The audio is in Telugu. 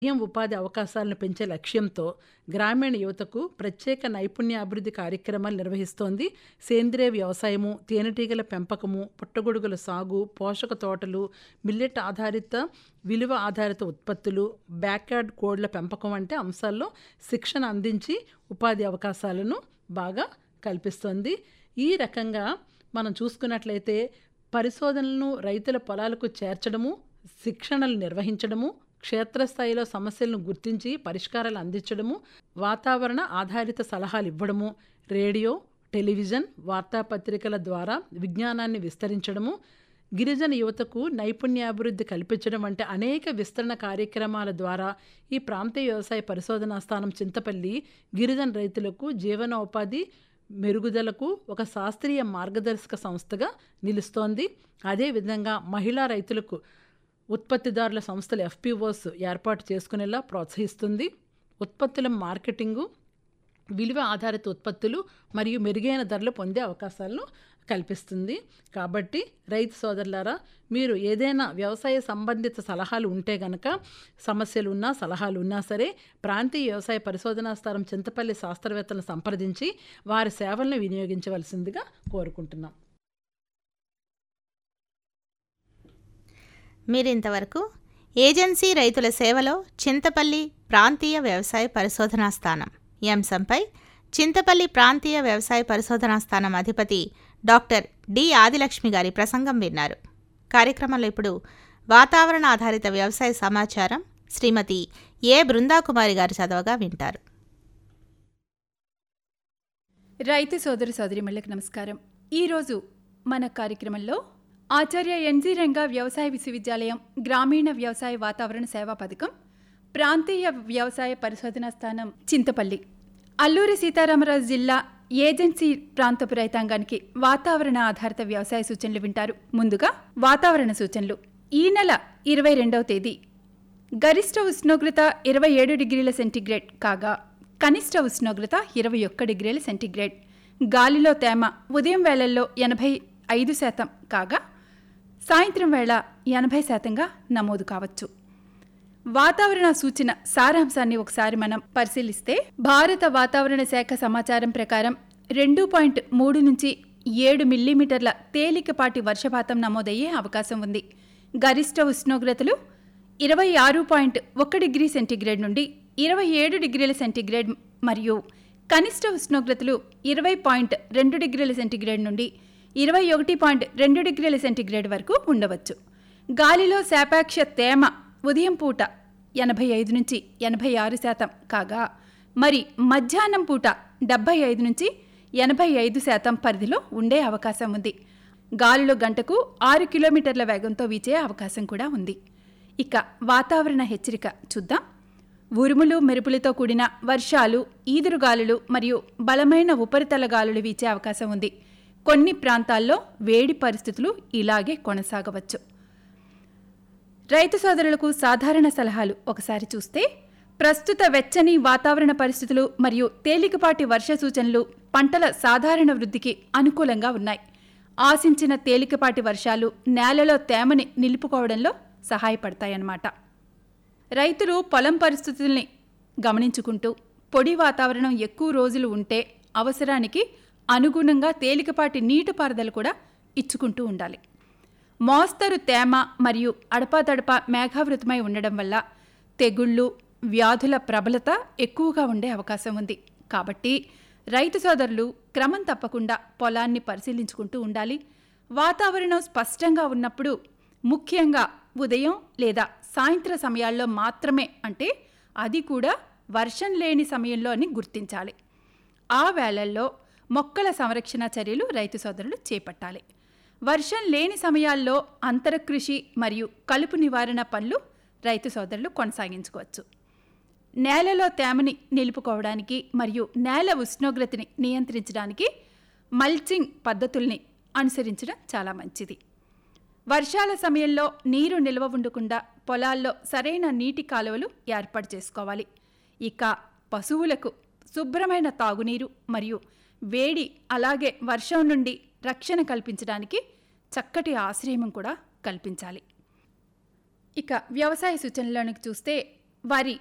స్వయం ఉపాధి అవకాశాలను పెంచే లక్ష్యంతో గ్రామీణ యువతకు ప్రత్యేక నైపుణ్యాభివృద్ధి కార్యక్రమాలు నిర్వహిస్తోంది సేంద్రియ వ్యవసాయము తేనెటీగల పెంపకము పుట్టగొడుగుల సాగు పోషక తోటలు మిల్లెట్ ఆధారిత విలువ ఆధారిత ఉత్పత్తులు బ్యాక్యార్డ్ కోడ్ల పెంపకం వంటి అంశాల్లో శిక్షణ అందించి ఉపాధి అవకాశాలను బాగా కల్పిస్తుంది ఈ రకంగా మనం చూసుకున్నట్లయితే పరిశోధనలను రైతుల పొలాలకు చేర్చడము శిక్షణలు నిర్వహించడము క్షేత్రస్థాయిలో సమస్యలను గుర్తించి పరిష్కారాలు అందించడము వాతావరణ ఆధారిత సలహాలు ఇవ్వడము రేడియో టెలివిజన్ వార్తాపత్రికల ద్వారా విజ్ఞానాన్ని విస్తరించడము గిరిజన యువతకు నైపుణ్యాభివృద్ధి కల్పించడం వంటి అనేక విస్తరణ కార్యక్రమాల ద్వారా ఈ ప్రాంతీయ వ్యవసాయ పరిశోధనా స్థానం చింతపల్లి గిరిజన రైతులకు జీవనోపాధి మెరుగుదలకు ఒక శాస్త్రీయ మార్గదర్శక సంస్థగా నిలుస్తోంది అదేవిధంగా మహిళా రైతులకు ఉత్పత్తిదారుల సంస్థలు ఎఫ్పిఓస్ ఏర్పాటు చేసుకునేలా ప్రోత్సహిస్తుంది ఉత్పత్తుల మార్కెటింగు విలువ ఆధారిత ఉత్పత్తులు మరియు మెరుగైన ధరలు పొందే అవకాశాలను కల్పిస్తుంది కాబట్టి రైతు సోదరులారా మీరు ఏదైనా వ్యవసాయ సంబంధిత సలహాలు ఉంటే గనక సమస్యలు ఉన్నా సలహాలు ఉన్నా సరే ప్రాంతీయ వ్యవసాయ పరిశోధనా స్థానం చింతపల్లి శాస్త్రవేత్తలను సంప్రదించి వారి సేవలను వినియోగించవలసిందిగా కోరుకుంటున్నాం మీరింతవరకు ఏజెన్సీ రైతుల సేవలో చింతపల్లి ప్రాంతీయ వ్యవసాయ పరిశోధనా స్థానం ఈ అంశంపై చింతపల్లి ప్రాంతీయ వ్యవసాయ పరిశోధనా స్థానం అధిపతి డాక్టర్ డి ఆదిలక్ష్మి గారి ప్రసంగం విన్నారు కార్యక్రమంలో ఇప్పుడు వాతావరణ ఆధారిత వ్యవసాయ సమాచారం శ్రీమతి ఏ బృందాకుమారి గారు చదవగా వింటారు రైతు సోదరు సోదరిమణులకు నమస్కారం ఈరోజు మన కార్యక్రమంలో ఆచార్య ఎన్జీ రంగా వ్యవసాయ విశ్వవిద్యాలయం గ్రామీణ వ్యవసాయ వాతావరణ సేవా పథకం ప్రాంతీయ వ్యవసాయ పరిశోధనా స్థానం చింతపల్లి అల్లూరి సీతారామరాజు జిల్లా ఏజెన్సీ ప్రాంతపు రైతాంగానికి వాతావరణ ఆధారిత వ్యవసాయ సూచనలు వింటారు ముందుగా వాతావరణ సూచనలు ఈ నెల ఇరవై రెండవ తేదీ గరిష్ట ఉష్ణోగ్రత ఇరవై ఏడు డిగ్రీల సెంటీగ్రేడ్ కాగా కనిష్ట ఉష్ణోగ్రత ఇరవై ఒక్క డిగ్రీల సెంటీగ్రేడ్ గాలిలో తేమ ఉదయం వేళల్లో ఎనభై ఐదు శాతం కాగా సాయంత్రం వేళ ఎనభై శాతంగా నమోదు కావచ్చు వాతావరణ సూచన సారాంశాన్ని ఒకసారి మనం పరిశీలిస్తే భారత వాతావరణ శాఖ సమాచారం ప్రకారం రెండు పాయింట్ మూడు నుంచి ఏడు మిల్లీమీటర్ల తేలికపాటి వర్షపాతం నమోదయ్యే అవకాశం ఉంది గరిష్ట ఉష్ణోగ్రతలు ఇరవై ఆరు పాయింట్ ఒక డిగ్రీ సెంటీగ్రేడ్ నుండి ఇరవై ఏడు డిగ్రీల సెంటీగ్రేడ్ మరియు కనిష్ట ఉష్ణోగ్రతలు ఇరవై పాయింట్ రెండు డిగ్రీల సెంటీగ్రేడ్ నుండి ఇరవై ఒకటి పాయింట్ రెండు డిగ్రీల సెంటీగ్రేడ్ వరకు ఉండవచ్చు గాలిలో శాపాక్ష తేమ ఉదయం పూట ఎనభై ఐదు నుంచి ఎనభై ఆరు శాతం కాగా మరి మధ్యాహ్నం పూట డెబ్బై ఐదు నుంచి ఎనభై ఐదు శాతం పరిధిలో ఉండే అవకాశం ఉంది గాలిలో గంటకు ఆరు కిలోమీటర్ల వేగంతో వీచే అవకాశం కూడా ఉంది ఇక వాతావరణ హెచ్చరిక చూద్దాం ఉరుములు మెరుపులతో కూడిన వర్షాలు ఈదురుగాలులు మరియు బలమైన ఉపరితల గాలులు వీచే అవకాశం ఉంది కొన్ని ప్రాంతాల్లో వేడి పరిస్థితులు ఇలాగే కొనసాగవచ్చు రైతు సోదరులకు సాధారణ సలహాలు ఒకసారి చూస్తే ప్రస్తుత వెచ్చని వాతావరణ పరిస్థితులు మరియు తేలికపాటి వర్ష సూచనలు పంటల సాధారణ వృద్ధికి అనుకూలంగా ఉన్నాయి ఆశించిన తేలికపాటి వర్షాలు నేలలో తేమని నిలుపుకోవడంలో సహాయపడతాయన్నమాట రైతులు పొలం పరిస్థితుల్ని గమనించుకుంటూ పొడి వాతావరణం ఎక్కువ రోజులు ఉంటే అవసరానికి అనుగుణంగా తేలికపాటి నీటిపారుదల కూడా ఇచ్చుకుంటూ ఉండాలి మోస్తరు తేమ మరియు అడపాదడపా మేఘావృతమై ఉండడం వల్ల తెగుళ్ళు వ్యాధుల ప్రబలత ఎక్కువగా ఉండే అవకాశం ఉంది కాబట్టి రైతు సోదరులు క్రమం తప్పకుండా పొలాన్ని పరిశీలించుకుంటూ ఉండాలి వాతావరణం స్పష్టంగా ఉన్నప్పుడు ముఖ్యంగా ఉదయం లేదా సాయంత్ర సమయాల్లో మాత్రమే అంటే అది కూడా వర్షం లేని సమయంలో అని గుర్తించాలి ఆ వేళల్లో మొక్కల సంరక్షణ చర్యలు రైతు సోదరులు చేపట్టాలి వర్షం లేని సమయాల్లో అంతర కృషి మరియు కలుపు నివారణ పనులు రైతు సోదరులు కొనసాగించుకోవచ్చు నేలలో తేమని నిలుపుకోవడానికి మరియు నేల ఉష్ణోగ్రతని నియంత్రించడానికి మల్చింగ్ పద్ధతుల్ని అనుసరించడం చాలా మంచిది వర్షాల సమయంలో నీరు నిల్వ ఉండకుండా పొలాల్లో సరైన నీటి కాలువలు ఏర్పాటు చేసుకోవాలి ఇక పశువులకు శుభ్రమైన తాగునీరు మరియు వేడి అలాగే వర్షం నుండి రక్షణ కల్పించడానికి చక్కటి ఆశ్రయం కూడా కల్పించాలి ఇక వ్యవసాయ సూచనలోనికి చూస్తే వారి